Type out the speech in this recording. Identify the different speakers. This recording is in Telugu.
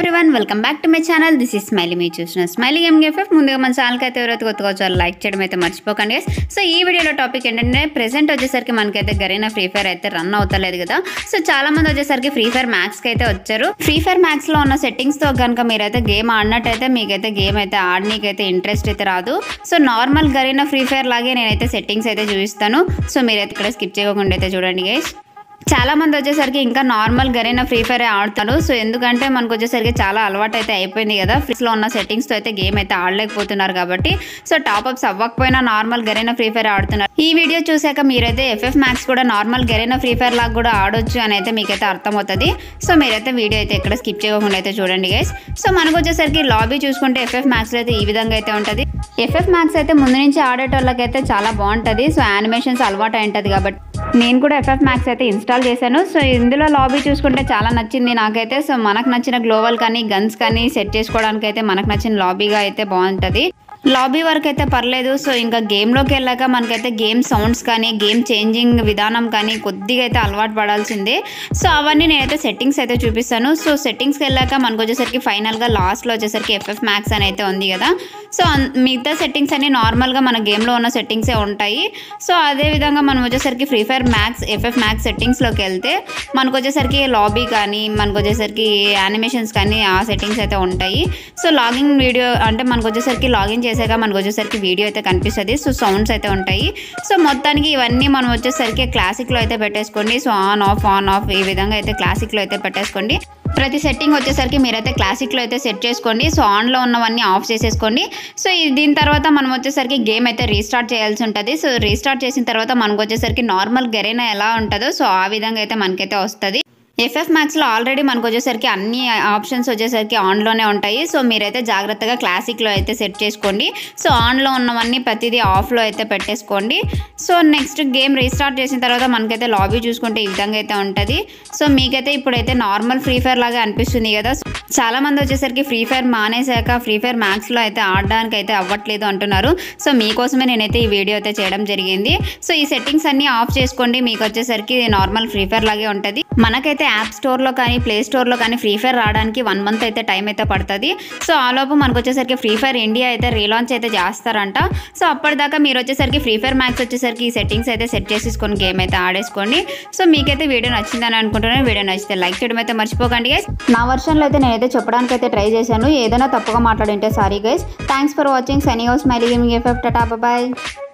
Speaker 1: Everyone welcome back to my channel this is Smiley మీరు చూసిన స్మైలీ గేమ్ ఎఫ్ఎఫ్ ముందుగా మన ఛానల్కి అయితే ఎవరైతే కొత్తగా వచ్చారో లైక్ చేయడం అయితే మర్చిపోకండి guys. సో ఈ వీడియోలో టాపిక్ ఏంటంటే ప్రెసెంట్ వచ్చేసరికి మనకైతే గరీనా ఫ్రీ ఫైర్ అయితే రన్ అవుతలేదు కదా సో చాలా మంది వచ్చేసరికి ఫ్రీ ఫైర్ మ్యాక్స్కి అయితే వచ్చారు ఫ్రీ ఫైర్ మ్యాక్స్లో ఉన్న సెట్టింగ్స్తో కనుక మీరైతే గేమ్ ఆడినట్టయితే మీకైతే గేమ్ అయితే ఆడనీకైతే ఇంట్రెస్ట్ అయితే రాదు so normal Garena free fire లాగే నేనైతే సెట్టింగ్స్ అయితే చూపిస్తాను సో మీరైతే ఇక్కడ స్కిప్ చేయకుండా అయితే చూడండి గైస్ చాలా మంది వచ్చేసరికి ఇంకా నార్మల్ గరైన ఫ్రీ ఫైర్ ఆడుతారు సో ఎందుకంటే మనకు వచ్చేసరికి చాలా అలవాటు అయితే అయిపోయింది కదా ఫ్రీస్ లో ఉన్న సెట్టింగ్స్ తో అయితే గేమ్ అయితే ఆడలేకపోతున్నారు కాబట్టి సో టాప్ అప్స్ అవ్వకపోయినా నార్మల్ గరైన ఫ్రీ ఫైర్ ఆడుతున్నారు ఈ వీడియో చూసాక మీరైతే ఎఫ్ఎఫ్ మ్యాక్స్ కూడా నార్మల్ గరైన ఫ్రీ ఫైర్ లాగా కూడా ఆడొచ్చు అని అయితే మీకైతే అర్థమవుతుంది సో మీరైతే వీడియో అయితే ఎక్కడ స్కిప్ చేయకుండా అయితే చూడండి గైస్ సో మనకు వచ్చేసరికి లాబీ చూసుకుంటే ఎఫ్ఎఫ్ మ్యాక్స్ అయితే ఈ విధంగా అయితే ఉంటుంది ఎఫ్ఎఫ్ మ్యాక్స్ అయితే ముందు నుంచి ఆడేటోళ్ళకైతే చాలా బాగుంటుంది సో యానిమేషన్స్ అలవాటు అయింటది కాబట్టి నేను కూడా ఎఫ్ఎఫ్ మ్యాక్స్ అయితే ఇన్స్టాల్ చేశాను సో ఇందులో లాబీ చూసుకుంటే చాలా నచ్చింది నాకైతే సో మనకు నచ్చిన గ్లోవల్ కానీ గన్స్ కానీ సెట్ చేసుకోవడానికి అయితే మనకు నచ్చిన లాబీగా అయితే బాగుంటుంది లాబీ వరకు అయితే పర్లేదు సో ఇంకా గేమ్లోకి వెళ్ళాక మనకైతే గేమ్ సౌండ్స్ కానీ గేమ్ చేంజింగ్ విధానం కానీ కొద్దిగా అయితే అలవాటు పడాల్సిందే సో అవన్నీ నేనైతే సెట్టింగ్స్ అయితే చూపిస్తాను సో సెట్టింగ్స్కి వెళ్ళాక మనకు వచ్చేసరికి ఫైనల్గా లాస్ట్లో వచ్చేసరికి ఎఫ్ఎఫ్ మ్యాక్స్ అని అయితే ఉంది కదా సో అన్- మిగతా సెట్టింగ్స్ అన్ని నార్మల్గా మన గేమ్లో ఉన్న సెట్టింగ్సే ఉంటాయి సో అదే విధంగా మనం వచ్చేసరికి free fire max FF max సెట్టింగ్స్లోకి వెళ్తే మనకు వచ్చేసరికి లాబీ కానీ మనకు వచ్చేసరికి యానిమేషన్స్ కానీ ఆ సెట్టింగ్స్ అయితే ఉంటాయి సో లాగిన్ వీడియో అంటే మనకు వచ్చేసరికి లాగిన్ చేసాక మనకు వచ్చేసరికి వీడియో అయితే కనిపిస్తుంది సో సౌండ్స్ అయితే ఉంటాయి సో మొత్తానికి ఇవన్నీ మనం వచ్చేసరికి క్లాసిక్లో అయితే పెట్టేసుకోండి so on off on off ఈ విధంగా అయితే క్లాసిక్లో అయితే పెట్టేసుకోండి ప్రతి సెట్టింగ్ వచ్చేసరికి మీరైతే క్లాసిక్లో అయితే సెట్ చేసుకోండి సో ఆన్లో ఉన్నవన్నీ ఆఫ్ చేసేసుకోండి సో ఈ- దీని తర్వాత మనం వచ్చేసరికి గేమ్ అయితే రీస్టార్ట్ చేయాల్సి ఉంటుంది సో రీస్టార్ట్ చేసిన తర్వాత మనకు వచ్చేసరికి నార్మల్ గెరైనా ఎలా ఉంటుందో సో ఆ విధంగా అయితే మనకైతే వస్తుంది ఎఫ్ఎఫ్ మ్యాక్స్లో ఆల్రెడీ మనకు వచ్చేసరికి అన్ని ఆప్షన్స్ వచ్చేసరికి ఆన్లోనే ఉంటాయి సో మీరైతే జాగ్రత్తగా క్లాసిక్లో అయితే సెట్ చేసుకోండి సో ఆన్లో ఉన్నవన్నీ ప్రతిదీ ఆఫ్లో అయితే పెట్టేసుకోండి సో నెక్స్ట్ గేమ్ రీస్టార్ట్ చేసిన తర్వాత మనకైతే లాబీ చూసుకుంటే ఈ విధంగా అయితే ఉంటుంది సో మీకైతే ఇప్పుడైతే నార్మల్ ఫ్రీ ఫైర్ లాగా అనిపిస్తుంది కదా చాలా మంది వచ్చేసరికి ఫ్రీ ఫైర్ మానేశాక ఫ్రీ ఫైర్ మ్యాక్స్లో అయితే ఆడడానికి అయితే అవ్వట్లేదు అంటున్నారు సో మీకోసమే నేనైతే ఈ వీడియో అయితే చేయడం జరిగింది సో ఈ సెట్టింగ్స్ అన్ని ఆఫ్ చేసుకోండి మీకు వచ్చేసరికి నార్మల్ ఫ్రీ ఫైర్ లాగే ఉంటుంది మనకైతే యాప్ స్టోర్లో కానీ ప్లే స్టోర్లో కానీ ఫ్రీ ఫైర్ రావడానికి వన్ మంత్ అయితే టైం అయితే పడుతుంది సో ఆలోపు మనకు వచ్చేసరికి ఫ్రీ ఫైర్ ఇండియా అయితే రీలాంచ్ అయితే చేస్తారంట సో అప్పటిదాకా మీరు వచ్చేసరికి ఫ్రీ ఫైర్ మ్యాక్స్ వచ్చేసరికి ఈ సెట్టింగ్స్ అయితే సెట్ చేసేసుకొని గేమ్ అయితే ఆడేసుకోండి సో మీకైతే వీడియో నచ్చిందని అనుకుంటున్నాను వీడియో నచ్చితే లైక్ చేయడం అయితే మర్చిపోకండి గైస్ నా వర్షన్లో అయితే నేనైతే చెప్పడానికి అయితే ట్రై చేశాను ఏదైనా తప్పుగా మాట్లాడింటే sorry guys thanks for watching sunny house my living effect tata bye